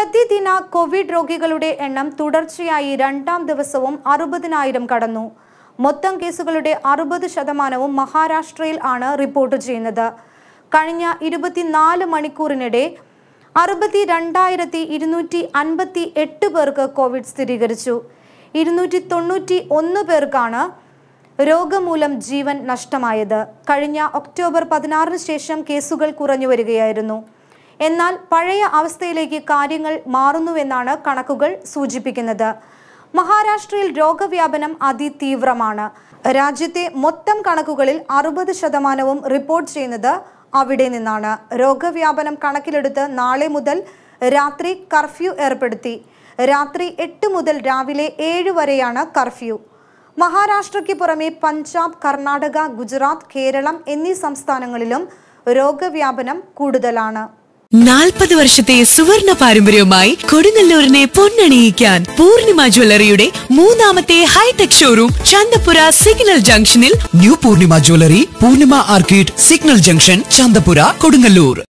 പ്രതിദിന കോവിഡ് രോഗികളുടെ എണ്ണം തുടർച്ചയായി രണ്ടാം ദിവസവും അറുപതിനായിരം കടന്നു മൊത്തം കേസുകളുടെ അറുപത് ശതമാനവും മഹാരാഷ്ട്രയിൽ ആണ് റിപ്പോർട്ട് ചെയ്യുന്നത് കഴിഞ്ഞ ഇരുപത്തിനാല് മണിക്കൂറിനിടെ അറുപത്തി രണ്ടായിരത്തി ഇരുന്നൂറ്റി അൻപത്തി എട്ട് പേർക്ക് കോവിഡ് സ്ഥിരീകരിച്ചു ഇരുന്നൂറ്റി തൊണ്ണൂറ്റി ഒന്ന് പേർക്കാണ് രോഗമൂലം ജീവൻ നഷ്ടമായത് കഴിഞ്ഞ ഒക്ടോബർ പതിനാറിന് ശേഷം കേസുകൾ കുറഞ്ഞു വരികയായിരുന്നു എന്നാൽ പഴയ അവസ്ഥയിലേക്ക് കാര്യങ്ങൾ മാറുന്നുവെന്നാണ് കണക്കുകൾ സൂചിപ്പിക്കുന്നത് മഹാരാഷ്ട്രയിൽ രോഗവ്യാപനം അതിതീവ്രമാണ് രാജ്യത്തെ മൊത്തം കണക്കുകളിൽ അറുപത് ശതമാനവും റിപ്പോർട്ട് ചെയ്യുന്നത് അവിടെ നിന്നാണ് രോഗവ്യാപനം കണക്കിലെടുത്ത് നാളെ മുതൽ രാത്രി കർഫ്യൂ ഏർപ്പെടുത്തി രാത്രി എട്ട് മുതൽ രാവിലെ ഏഴ് വരെയാണ് കർഫ്യൂ മഹാരാഷ്ട്രയ്ക്ക് പുറമെ പഞ്ചാബ് കർണാടക ഗുജറാത്ത് കേരളം എന്നീ സംസ്ഥാനങ്ങളിലും രോഗവ്യാപനം കൂടുതലാണ് നാൽപ്പത് വർഷത്തെ സുവർണ പാരമ്പര്യവുമായി കൊടുങ്ങല്ലൂരിനെ പൊന്നണിയിക്കാൻ പൂർണിമ ജ്വല്ലറിയുടെ മൂന്നാമത്തെ ഹൈടെക് ഷോറൂം ചന്തപുര സിഗ്നൽ ജംഗ്ഷനിൽ new Poornima jewellery Poornima arcade signal junction Chanthapura Kodungallur